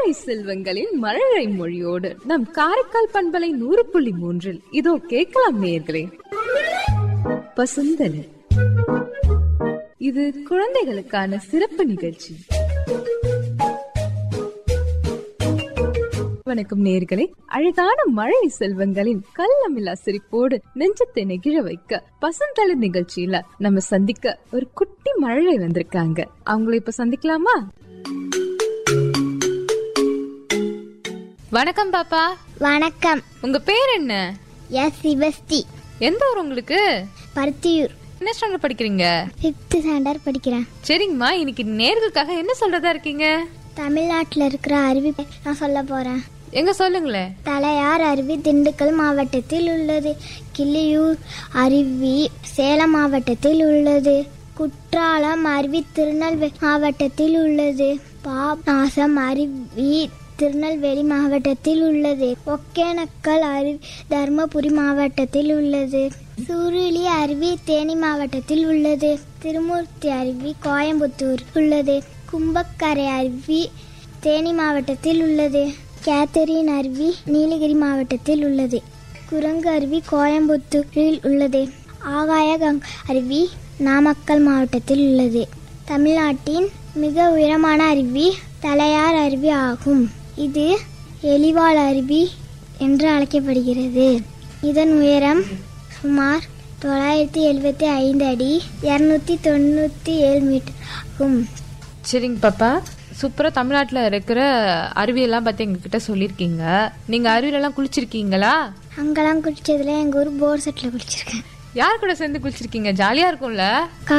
மழலை செல்வங்களின் மழலை மொழியோடு நம் காரைக்கால் பண்பலை நூறு புள்ளி மூன்றில் இதோ கேட்கலாம் நேயர்களே பசுந்தலி இது குழந்தைகளுக்கான சிறப்பு நிகழ்ச்சி வணக்கம் நேர்களே அழகான மழை செல்வங்களின் கள்ளமில்லா சிரிப்போடு நெஞ்சத்தை நெகிழ வைக்க பசுந்தளிர் நிகழ்ச்சியில நம்ம சந்திக்க ஒரு குட்டி மழலை வந்திருக்காங்க அவங்கள இப்ப சந்திக்கலாமா வணக்கம் பாப்பா வணக்கம் உங்க பேர் என்ன எஸ் சிவஸ்தி எந்த ஊர் உங்களுக்கு பருத்தியூர் என்ன ஸ்டாண்டர்ட் படிக்கிறீங்க ஃபிஃப்த் ஸ்டாண்டர்ட் படிக்கிறேன் சரிங்கம்மா இன்னைக்கு நேர்களுக்காக என்ன சொல்றதா இருக்கீங்க தமிழ்நாட்டில் இருக்கிற அருவி நான் சொல்ல போகிறேன் எங்க சொல்லுங்களேன் தலையார் அருவி திண்டுக்கல் மாவட்டத்தில் உள்ளது கிள்ளியூர் அருவி சேலம் மாவட்டத்தில் உள்ளது குற்றாலம் அருவி திருநெல்வேலி மாவட்டத்தில் உள்ளது பாபநாசம் அருவி திருநெல்வேலி மாவட்டத்தில் உள்ளது ஒகேனக்கல் அருவி தர்மபுரி மாவட்டத்தில் உள்ளது சுருளி அருவி தேனி மாவட்டத்தில் உள்ளது திருமூர்த்தி அருவி கோயம்புத்தூர் உள்ளது கும்பக்கரை அருவி தேனி மாவட்டத்தில் உள்ளது கேத்தரின் அருவி நீலகிரி மாவட்டத்தில் உள்ளது குரங்கு அருவி கோயம்புத்தூரில் உள்ளது ஆகாய கங் அருவி நாமக்கல் மாவட்டத்தில் உள்ளது தமிழ்நாட்டின் மிக உயரமான அருவி தலையார் அருவி ஆகும் இது எலிவாள் அருவி என்று அழைக்கப்படுகிறது இதன் உயரம் சுமார் தொள்ளாயிரத்தி எழுபத்தி ஐந்து அடி இரநூத்தி தொண்ணூற்றி ஏழு மீட்டர் ஆகும் சரிங்க பாப்பா சூப்பரா தமிழ்நாட்டுல இருக்கிற அருவியெல்லாம் பத்தி எங்ககிட்ட சொல்லியிருக்கீங்க நீங்க அருவிலெல்லாம் குளிச்சிருக்கீங்களா அங்கெல்லாம் குளிச்சதுல எங்கள் ஊர் போர் செட்டில் குளிச்சிருக்கேன் யார் கூட சேர்ந்து குளிச்சிருக்கீங்க ஜாலியா இருக்கும்ல